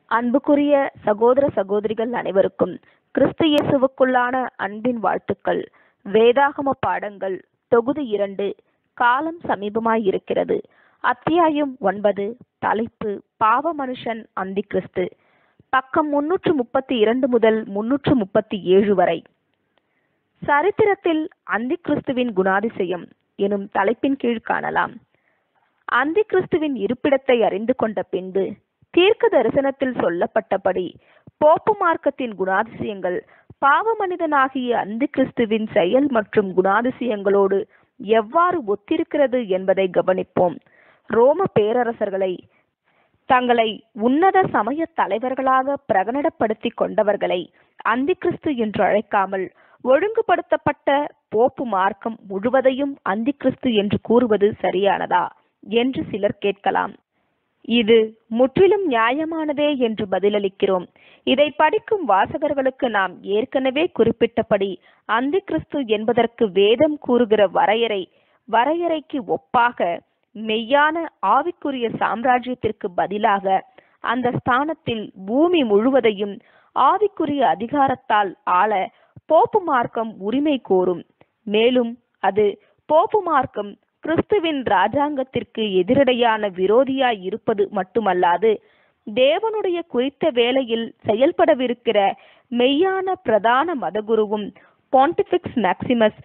அன்புக்குரிய சகோதர சகோதரிகள் அனைவருக்கும் கிறிஸ்து இயேசுவுக்குள்ளான அன்பின் வாழ்த்துக்கள் வேதாகம பாடங்கள் தொகுதி இரண்டு காலம் சமீபமாயிருக்கிறது அத்தியாயம் ஒன்பது தலைப்பு பாவ மனுஷன் அந்தி கிறிஸ்து பக்கம் முன்னூற்று முப்பத்தி இரண்டு முதல் முன்னூற்று முப்பத்தி ஏழு வரை சரித்திரத்தில் அந்தி கிறிஸ்துவின் குணாதிசயம் எனும் தலைப்பின் கீழ் காணலாம் அந்தி கிறிஸ்துவின் இருப்பிடத்தை அறிந்து கொண்ட பின்பு தீர்க்க தரிசனத்தில் சொல்லப்பட்டபடி போப்பு மார்க்கத்தின் குணாதிசயங்கள் பாவ மனிதனாகிய அந்தி கிறிஸ்துவின் செயல் மற்றும் குணாதிசயங்களோடு எவ்வாறு ஒத்திருக்கிறது என்பதை கவனிப்போம் ரோம பேரரசர்களை தங்களை உன்னத சமய தலைவர்களாக பிரகடனப்படுத்திக் கொண்டவர்களை அந்தி கிறிஸ்து என்று அழைக்காமல் ஒழுங்குபடுத்தப்பட்ட போப்பு மார்க்கம் முழுவதையும் அந்தி கிறிஸ்து என்று கூறுவது சரியானதா என்று சிலர் கேட்கலாம் இது முற்றிலும் நியாயமானதே என்று பதிலளிக்கிறோம் இதை படிக்கும் வாசகர்களுக்கு நாம் ஏற்கனவே குறிப்பிட்டபடி அந்தி கிறிஸ்து என்பதற்கு வேதம் கூறுகிற வரையறை வரையறைக்கு ஒப்பாக மெய்யான ஆவிக்குரிய சாம்ராஜ்யத்திற்கு பதிலாக அந்த ஸ்தானத்தில் பூமி முழுவதையும் ஆவிக்குரிய அதிகாரத்தால் ஆள போப்பு மார்க்கம் உரிமை கோரும் மேலும் அது போப்பு மார்க்கம் கிறிஸ்துவின் ராஜாங்கத்திற்கு எதிரடையான விரோதியாய் இருப்பது மட்டுமல்லாது தேவனுடைய குறித்த வேளையில் செயல்படவிருக்கிற மெய்யான பிரதான மதகுருவும் பாண்டிபிக்ஸ் மேக்சிமஸ்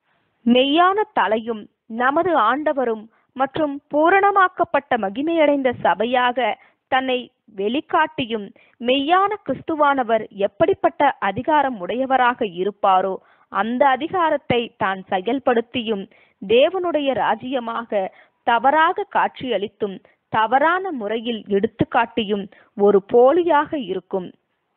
மெய்யான தலையும் நமது ஆண்டவரும் மற்றும் பூரணமாக்கப்பட்ட மகிமையடைந்த சபையாக தன்னை வெளிக்காட்டியும் மெய்யான கிறிஸ்துவானவர் எப்படிப்பட்ட அதிகாரம் உடையவராக இருப்பாரோ அந்த அதிகாரத்தை தான் செயல்படுத்தியும் தேவனுடைய ராஜ்யமாக தவறாக காட்சியளித்தும் தவறான முறையில் எடுத்துக்காட்டியும் ஒரு போலியாக இருக்கும்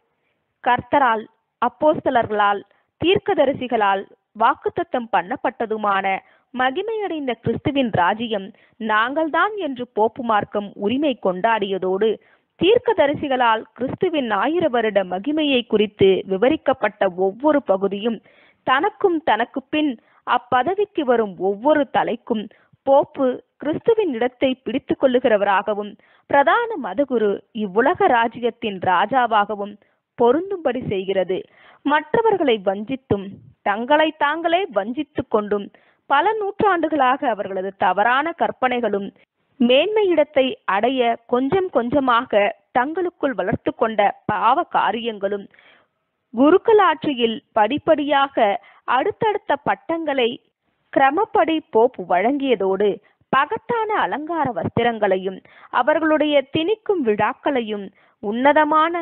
கர்த்தரால் அப்போஸ்தலர்களால் தீர்க்கதரிசிகளால் வாக்குத்தத்தம் பண்ணப்பட்டதுமான மகிமையடைந்த கிறிஸ்துவின் ராஜ்யம் நாங்கள்தான் என்று போப்பு மார்க்கம் உரிமை கொண்டாடியதோடு தீர்க்கதரிசிகளால் கிறிஸ்துவின் ஆயிர வருட மகிமையை குறித்து விவரிக்கப்பட்ட ஒவ்வொரு பகுதியும் தனக்கும் தனக்கு பின் அப்பதவிக்கு வரும் ஒவ்வொரு தலைக்கும் போப்பு கிறிஸ்துவின் இடத்தை பிடித்து கொள்ளுகிறவராகவும் பிரதான மதகுரு இவ்வுலக ராஜ்யத்தின் ராஜாவாகவும் பொருந்தும்படி செய்கிறது மற்றவர்களை வஞ்சித்தும் தங்களை தாங்களே வஞ்சித்துக் கொண்டும் பல நூற்றாண்டுகளாக அவர்களது தவறான கற்பனைகளும் மேன்மை இடத்தை அடைய கொஞ்சம் கொஞ்சமாக தங்களுக்குள் வளர்த்து கொண்ட பாவ காரியங்களும் குருக்களாட்சியில் படிப்படியாக அடுத்தடுத்த பட்டங்களை கிரமப்படி போப்பு வழங்கியதோடு பகட்டான அலங்கார வஸ்திரங்களையும் அவர்களுடைய திணிக்கும் விழாக்களையும் உன்னதமான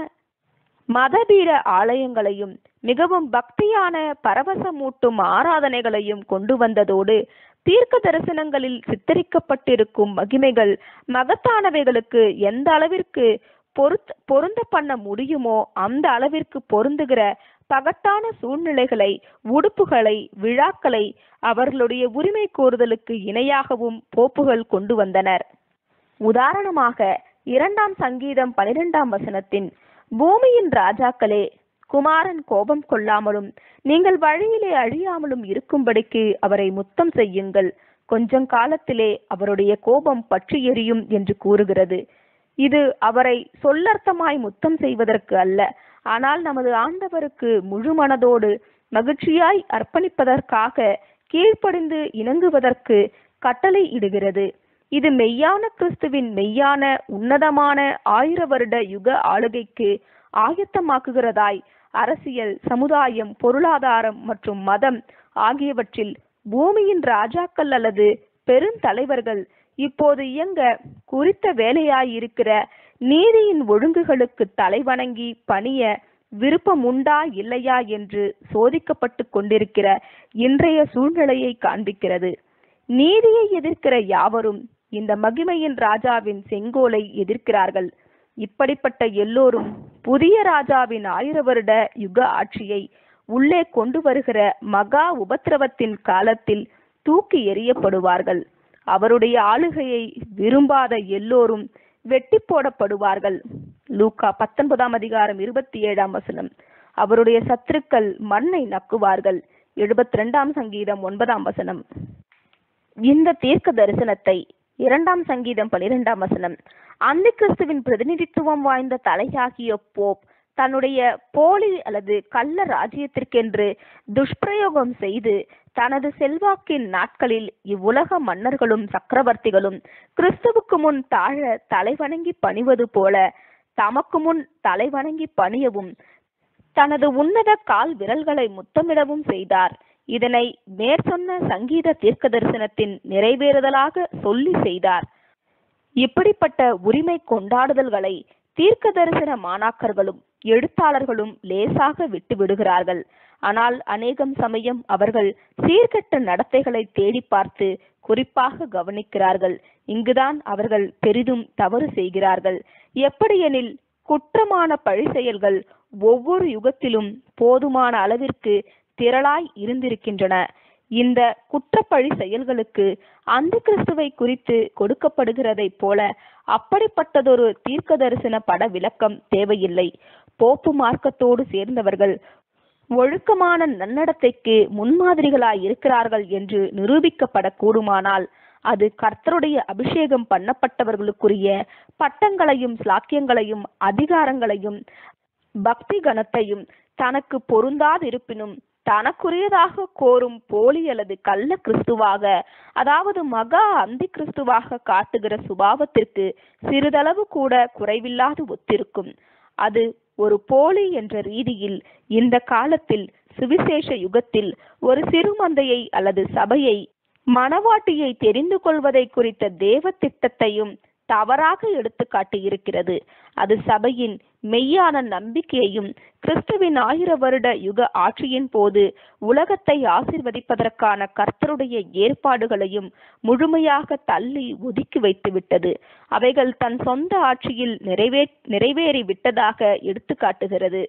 மதபீட ஆலயங்களையும் மிகவும் பக்தியான பரவசமூட்டும் ஆராதனைகளையும் கொண்டு வந்ததோடு தீர்க்க தரிசனங்களில் சித்தரிக்கப்பட்டிருக்கும் மகிமைகள் மகத்தானவைகளுக்கு எந்த அளவிற்கு பொருத் பொருந்த பண்ண முடியுமோ அந்த அளவிற்கு பொருந்துகிற பகட்டான சூழ்நிலைகளை உடுப்புகளை விழாக்களை அவர்களுடைய உரிமை கோருதலுக்கு இணையாகவும் போப்புகள் கொண்டு வந்தனர் உதாரணமாக இரண்டாம் சங்கீதம் பனிரெண்டாம் வசனத்தின் பூமியின் ராஜாக்களே குமாரன் கோபம் கொள்ளாமலும் நீங்கள் வழியிலே அழியாமலும் இருக்கும்படிக்கு அவரை முத்தம் செய்யுங்கள் கொஞ்சம் காலத்திலே அவருடைய கோபம் பற்றி எரியும் என்று கூறுகிறது இது அவரை சொல்லர்த்தமாய் முத்தம் செய்வதற்கு அல்ல ஆனால் நமது ஆண்டவருக்கு முழு மனதோடு மகிழ்ச்சியாய் அர்ப்பணிப்பதற்காக கீழ்ப்படிந்து இணங்குவதற்கு கட்டளை இடுகிறது இது மெய்யான கிறிஸ்துவின் மெய்யான உன்னதமான ஆயிர வருட யுக ஆளுகைக்கு ஆயத்தமாக்குகிறதாய் அரசியல் சமுதாயம் பொருளாதாரம் மற்றும் மதம் ஆகியவற்றில் பூமியின் ராஜாக்கள் அல்லது பெருந்தலைவர்கள் இப்போது இயங்க குறித்த வேலையாயிருக்கிற நீதியின் ஒழுங்குகளுக்கு தலைவணங்கி பணிய விருப்பம் உண்டா இல்லையா என்று சோதிக்கப்பட்டு கொண்டிருக்கிற இன்றைய சூழ்நிலையை காண்பிக்கிறது நீதியை எதிர்க்கிற யாவரும் இந்த மகிமையின் ராஜாவின் செங்கோலை எதிர்க்கிறார்கள் இப்படிப்பட்ட எல்லோரும் புதிய ராஜாவின் ஆயிர வருட யுக ஆட்சியை உள்ளே கொண்டு வருகிற மகா உபத்திரவத்தின் காலத்தில் தூக்கி எறியப்படுவார்கள் அவருடைய ஆளுகையை விரும்பாத எல்லோரும் வெட்டி போடப்படுவார்கள் லூக்கா பத்தொன்பதாம் அதிகாரம் இருபத்தி ஏழாம் வசனம் அவருடைய சத்துருக்கள் மண்ணை நக்குவார்கள் எழுபத்தி ரெண்டாம் சங்கீதம் ஒன்பதாம் வசனம் இந்த தீர்க்க தரிசனத்தை இரண்டாம் சங்கீதம் பனிரெண்டாம் வசனம் அந்த கிறிஸ்துவின் பிரதிநிதித்துவம் வாய்ந்த தலையாகிய போப் தன்னுடைய போலி அல்லது கள்ள ராஜ்யத்திற்கென்று துஷ்பிரயோகம் செய்து தனது செல்வாக்கின் நாட்களில் இவ்வுலக மன்னர்களும் சக்கரவர்த்திகளும் கிறிஸ்துவுக்கு முன் தாழ தலைவணங்கி பணிவது போல தமக்கு முன் தலைவணங்கி பணியவும் தனது உன்னத கால் விரல்களை முத்தமிடவும் செய்தார் இதனை மேற்சொன்ன சங்கீத தீர்க்க தரிசனத்தின் நிறைவேறுதலாக சொல்லி செய்தார் இப்படிப்பட்ட உரிமை கொண்டாடுதல்களை தீர்க்க தரிசன மாணாக்கர்களும் எழுத்தாளர்களும் லேசாக விட்டு விடுகிறார்கள் ஆனால் அநேகம் சமயம் அவர்கள் சீர்கெட்ட நடத்தைகளை தேடி பார்த்து குறிப்பாக கவனிக்கிறார்கள் இங்குதான் அவர்கள் பெரிதும் தவறு செய்கிறார்கள் எப்படியெனில் குற்றமான பழி செயல்கள் ஒவ்வொரு யுகத்திலும் போதுமான அளவிற்கு திரளாய் இருந்திருக்கின்றன இந்த குற்றப்பழி செயல்களுக்கு அந்த கிறிஸ்துவை குறித்து கொடுக்கப்படுகிறதைப் போல அப்படிப்பட்டதொரு தீர்க்க தரிசன பட விளக்கம் தேவையில்லை போப்பு மார்க்கத்தோடு சேர்ந்தவர்கள் ஒழுக்கமான நன்னடத்தைக்கு முன்மாதிரிகளாய் இருக்கிறார்கள் என்று நிரூபிக்கப்படக்கூடுமானால் அது கர்த்தருடைய அபிஷேகம் பண்ணப்பட்டவர்களுக்குரிய பட்டங்களையும் ஸ்லாக்கியங்களையும் அதிகாரங்களையும் பக்தி கணத்தையும் தனக்கு பொருந்தாதிருப்பினும் தனக்குரியதாக கோரும் போலி அல்லது கள்ள கிறிஸ்துவாக அதாவது மகா அந்தி கிறிஸ்துவாக காட்டுகிற சுபாவத்திற்கு சிறிதளவு கூட குறைவில்லாது ஒத்திருக்கும் அது ஒரு போலி என்ற ரீதியில் இந்த காலத்தில் சுவிசேஷ யுகத்தில் ஒரு சிறுமந்தையை அல்லது சபையை மணவாட்டியை தெரிந்து கொள்வதை குறித்த தேவ திட்டத்தையும் தவறாக எடுத்து காட்டியிருக்கிறது அது சபையின் மெய்யான நம்பிக்கையையும் கிறிஸ்துவின் ஆயிர வருட யுக ஆட்சியின் போது உலகத்தை ஆசிர்வதிப்பதற்கான கர்த்தருடைய ஏற்பாடுகளையும் முழுமையாக தள்ளி ஒதுக்கி வைத்து விட்டது அவைகள் தன் சொந்த ஆட்சியில் நிறைவே நிறைவேறி விட்டதாக எடுத்து காட்டுகிறது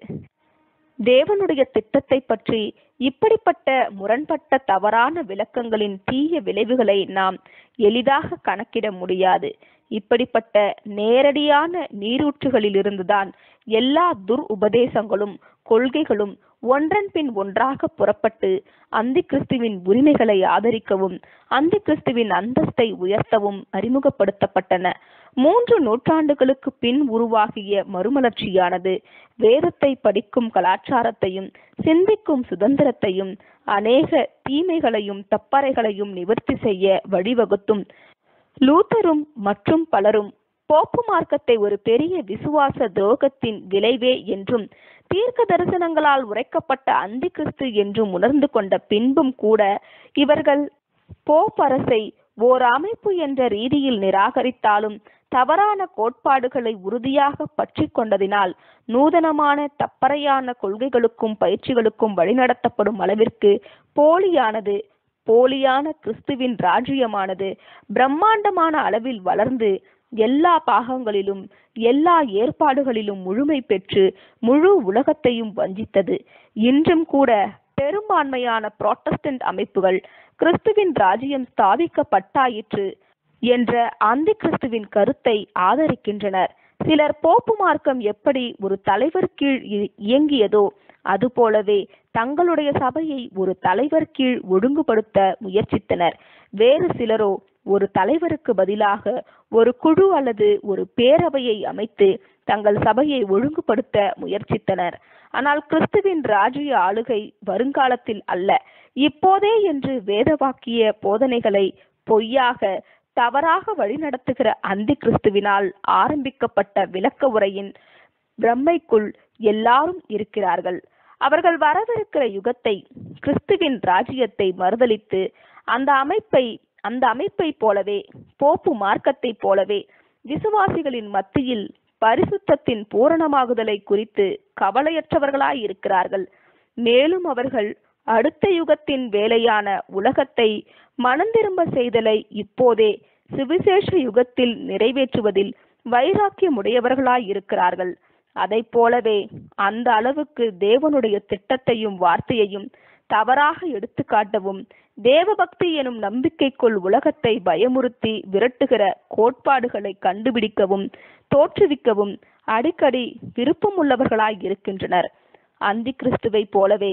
தேவனுடைய திட்டத்தை பற்றி இப்படிப்பட்ட முரண்பட்ட தவறான விளக்கங்களின் தீய விளைவுகளை நாம் எளிதாக கணக்கிட முடியாது இப்படிப்பட்ட நேரடியான நீரூற்றுகளிலிருந்துதான் எல்லா துர் உபதேசங்களும் கொள்கைகளும் ஒன்றன் பின் ஒன்றாக புறப்பட்டு அந்தி கிறிஸ்துவின் உரிமைகளை ஆதரிக்கவும் அந்தி கிறிஸ்துவின் அந்தஸ்தை உயர்த்தவும் அறிமுகப்படுத்தப்பட்டன மூன்று நூற்றாண்டுகளுக்கு பின் உருவாகிய மறுமலர்ச்சியானது வேதத்தை படிக்கும் கலாச்சாரத்தையும் சிந்திக்கும் சுதந்திரத்தையும் அநேக தீமைகளையும் தப்பறைகளையும் நிவர்த்தி செய்ய வழிவகுத்தும் லூத்தரும் மற்றும் பலரும் போப்பு மார்க்கத்தை ஒரு பெரிய விசுவாச துரோகத்தின் விளைவே என்றும் தீர்க்க தரிசனங்களால் உரைக்கப்பட்ட அந்தி கிறிஸ்து என்றும் உணர்ந்து கொண்ட பின்பும் கூட இவர்கள் போப்பரசை ஓர் அமைப்பு என்ற ரீதியில் நிராகரித்தாலும் தவறான கோட்பாடுகளை உறுதியாக பற்றி கொண்டதினால் நூதனமான தப்பறையான கொள்கைகளுக்கும் பயிற்சிகளுக்கும் வழிநடத்தப்படும் அளவிற்கு போலியானது போலியான கிறிஸ்துவின் ராஜ்யமானது பிரம்மாண்டமான அளவில் வளர்ந்து எல்லா பாகங்களிலும் எல்லா ஏற்பாடுகளிலும் முழுமை பெற்று முழு உலகத்தையும் வஞ்சித்தது இன்றும் கூட பெரும்பான்மையான புரோட்டஸ்டன்ட் அமைப்புகள் கிறிஸ்துவின் ராஜ்யம் ஸ்தாபிக்கப்பட்டாயிற்று என்ற அந்தி கிறிஸ்துவின் கருத்தை ஆதரிக்கின்றனர் சிலர் போப்பு மார்க்கம் எப்படி ஒரு தலைவர் கீழ் இ- இயங்கியதோ அதுபோலவே தங்களுடைய சபையை ஒரு தலைவர் கீழ் ஒழுங்குபடுத்த முயற்சித்தனர் வேறு சிலரோ ஒரு தலைவருக்கு பதிலாக ஒரு குழு அல்லது ஒரு பேரவையை அமைத்து தங்கள் சபையை ஒழுங்குபடுத்த முயற்சித்தனர் ஆனால் கிறிஸ்துவின் ராஜ்ய ஆளுகை வருங்காலத்தில் அல்ல இப்போதே என்று வேதவாக்கிய போதனைகளை பொய்யாக தவறாக வழிநடத்துகிற அந்தி கிறிஸ்துவினால் ஆரம்பிக்கப்பட்ட விளக்க உரையின் பிரம்மைக்குள் எல்லாரும் இருக்கிறார்கள் அவர்கள் வரவிருக்கிற யுகத்தை கிறிஸ்துவின் ராஜ்யத்தை மறுதலித்து அந்த அமைப்பை அந்த அமைப்பைப் போலவே போப்பு மார்க்கத்தைப் போலவே விசுவாசிகளின் மத்தியில் பரிசுத்தத்தின் பூரணமாகுதலை குறித்து கவலையற்றவர்களாய் இருக்கிறார்கள் மேலும் அவர்கள் அடுத்த யுகத்தின் வேலையான உலகத்தை மனந்திரும்ப செய்தலை இப்போதே சுவிசேஷ யுகத்தில் நிறைவேற்றுவதில் வைராக்கியமுடையவர்களாய் இருக்கிறார்கள் அதைப் போலவே அந்த அளவுக்கு தேவனுடைய திட்டத்தையும் வார்த்தையையும் தவறாக எடுத்து காட்டவும் தேவபக்தி எனும் நம்பிக்கைக்குள் உலகத்தை பயமுறுத்தி விரட்டுகிற கோட்பாடுகளை கண்டுபிடிக்கவும் தோற்றுவிக்கவும் அடிக்கடி விருப்பமுள்ளவர்களாய் இருக்கின்றனர் அந்தி கிறிஸ்துவை போலவே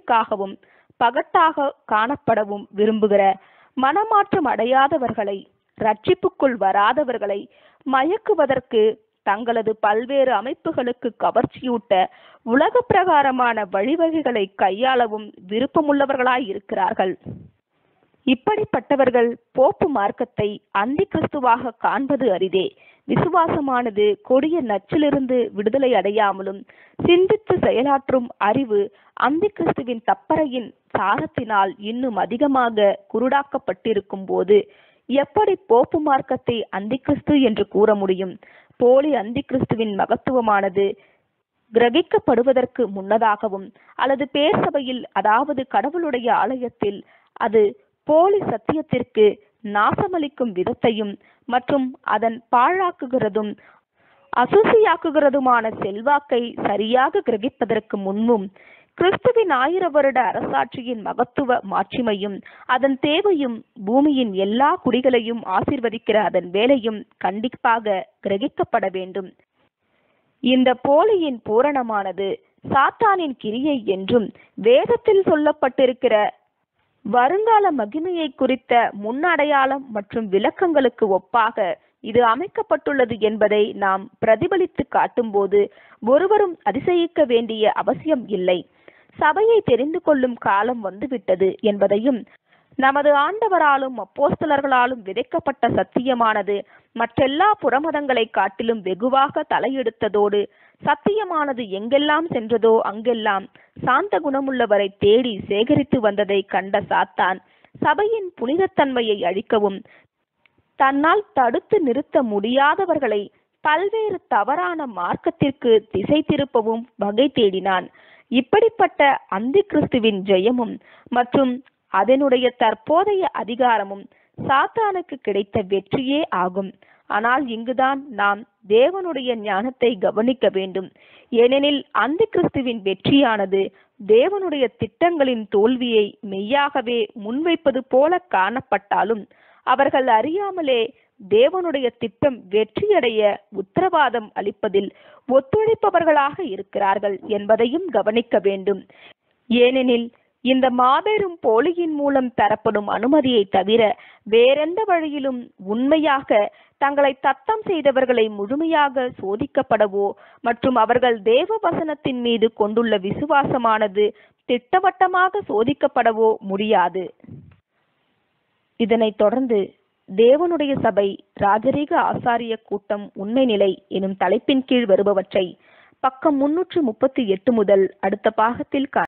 பெருமைக்காகவும் பகட்டாக காணப்படவும் விரும்புகிற மனமாற்றம் அடையாதவர்களை ரட்சிப்புக்குள் வராதவர்களை மயக்குவதற்கு தங்களது பல்வேறு அமைப்புகளுக்கு கவர்ச்சியூட்ட உலக பிரகாரமான வழிவகைகளை கையாளவும் விருப்பமுள்ளவர்களாய் இருக்கிறார்கள் இப்படிப்பட்டவர்கள் போப்பு மார்க்கத்தை அந்தி கிறிஸ்துவாக காண்பது அரிதே விசுவாசமானது கொடிய நச்சிலிருந்து விடுதலை அடையாமலும் சிந்தித்து செயலாற்றும் அறிவு அந்தி கிறிஸ்துவின் தப்பறையின் சாரத்தினால் இன்னும் அதிகமாக குருடாக்கப்பட்டிருக்கும் போது எப்படி போப்பு மார்க்கத்தை அந்தி கிறிஸ்து என்று கூற முடியும் போலி அந்தி கிறிஸ்துவின் மகத்துவமானது கிரகிக்கப்படுவதற்கு முன்னதாகவும் அல்லது பேர் சபையில் அதாவது கடவுளுடைய ஆலயத்தில் அது போலி சத்தியத்திற்கு நாசமளிக்கும் விதத்தையும் மற்றும் அதன் பாழாக்குகிறதும் அசூசியாக்குகிறதுமான செல்வாக்கை சரியாக கிரகிப்பதற்கு முன்பும் கிறிஸ்துவின் ஆயிர வருட அரசாட்சியின் மகத்துவ மாட்சிமையும் அதன் தேவையும் பூமியின் எல்லா குடிகளையும் ஆசிர்வதிக்கிற அதன் வேலையும் கண்டிப்பாக கிரகிக்கப்பட வேண்டும் இந்த போலியின் பூரணமானது சாத்தானின் கிரியை என்றும் வேதத்தில் சொல்லப்பட்டிருக்கிற வருங்கால மகிமையை குறித்த முன்னடையாளம் மற்றும் விளக்கங்களுக்கு ஒப்பாக இது அமைக்கப்பட்டுள்ளது என்பதை நாம் பிரதிபலித்து காட்டும்போது ஒருவரும் அதிசயிக்க வேண்டிய அவசியம் இல்லை சபையை தெரிந்து கொள்ளும் காலம் வந்துவிட்டது என்பதையும் நமது ஆண்டவராலும் அப்போஸ்தலர்களாலும் விதைக்கப்பட்ட சத்தியமானது மற்றெல்லா புறமதங்களை காட்டிலும் வெகுவாக தலையெடுத்ததோடு சத்தியமானது எங்கெல்லாம் சென்றதோ அங்கெல்லாம் சாந்த குணமுள்ளவரை தேடி சேகரித்து வந்ததை கண்ட சாத்தான் சபையின் புனிதத்தன்மையை அழிக்கவும் தன்னால் தடுத்து நிறுத்த முடியாதவர்களை பல்வேறு தவறான மார்க்கத்திற்கு திசை திருப்பவும் வகை தேடினான் இப்படிப்பட்ட அந்தி கிறிஸ்துவின் ஜெயமும் மற்றும் அதனுடைய தற்போதைய அதிகாரமும் சாத்தானுக்கு கிடைத்த வெற்றியே ஆகும் ஆனால் இங்குதான் நாம் தேவனுடைய ஞானத்தை கவனிக்க வேண்டும் ஏனெனில் அந்த கிறிஸ்துவின் வெற்றியானது தேவனுடைய திட்டங்களின் தோல்வியை மெய்யாகவே முன்வைப்பது போல காணப்பட்டாலும் அவர்கள் அறியாமலே தேவனுடைய திட்டம் வெற்றியடைய உத்தரவாதம் அளிப்பதில் ஒத்துழைப்பவர்களாக இருக்கிறார்கள் என்பதையும் கவனிக்க வேண்டும் ஏனெனில் இந்த மாபெரும் போலியின் மூலம் தரப்படும் அனுமதியை தவிர வேறெந்த வழியிலும் உண்மையாக தங்களை தத்தம் செய்தவர்களை முழுமையாக சோதிக்கப்படவோ மற்றும் அவர்கள் தேவ வசனத்தின் மீது கொண்டுள்ள விசுவாசமானது திட்டவட்டமாக சோதிக்கப்படவோ முடியாது இதனைத் தொடர்ந்து தேவனுடைய சபை ராஜரீக ஆசாரிய கூட்டம் உண்மை நிலை எனும் தலைப்பின் கீழ் வருபவற்றை பக்கம் முன்னூற்று முப்பத்தி எட்டு முதல் அடுத்த பாகத்தில்